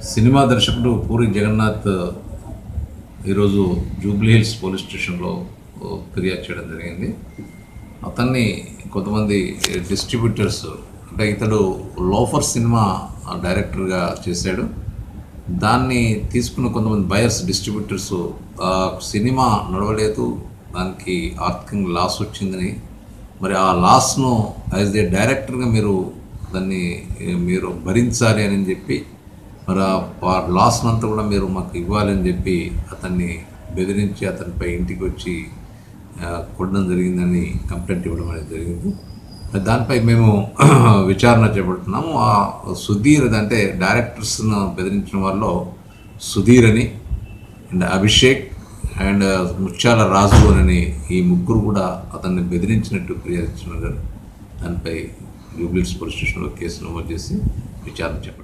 cinema దర్శకుడు పూరి జగన్నాథ్ ఈరోజు Jubilee hills police స్టేషన్లో ఓ, ఫిర్యాదు చేయడం జరిగింది అతన్ని కొంతమంది డిస్ట్రిబ్యూటర్స్ అంటే ఇతడు లోఫర్ సినిమా డైరెక్టర్గా చేశాడు దాన్ని తీసుకున్న కొంతమంది బయర్స్ డిస్ట్రిబ్యూటర్స్ ఆ సినిమా నడవలేదు దానికి ఆర్థికంగా లాస్ వచ్చిందని మరి ఆ లాస్ను యాజ్ ఏ డైరెక్టర్గా మీరు దాన్ని ఏ, మీరు భరించాలి అని చెప్పి మరి ఆ లాస్ను అంతా కూడా మీరు మాకు ఇవ్వాలని చెప్పి అతన్ని బెదిరించి అతనిపై ఇంటికి వచ్చి ఆ, కొట్టడం జరిగిందని కంప్లైంట్ ఇవ్వడం అనేది జరిగింది మరి దానిపై మేము విచారణ చేపడుతున్నాము ఆ సుధీర్ అంటే డైరెక్టర్స్ను బెదిరించిన వాళ్ళలో సుధీర్ అని అండ్ అభిషేక్ అండ్ ముత్యాల రాజు అని ఈ ముగ్గురు కూడా అతన్ని బెదిరించినట్టు ఫిర్యాదు ఇచ్చినారు దానిపై జూబ్లీస్ పోలీస్ స్టేషన్లో కేసు నమోదు చేసి విచారణ చేపట్టారు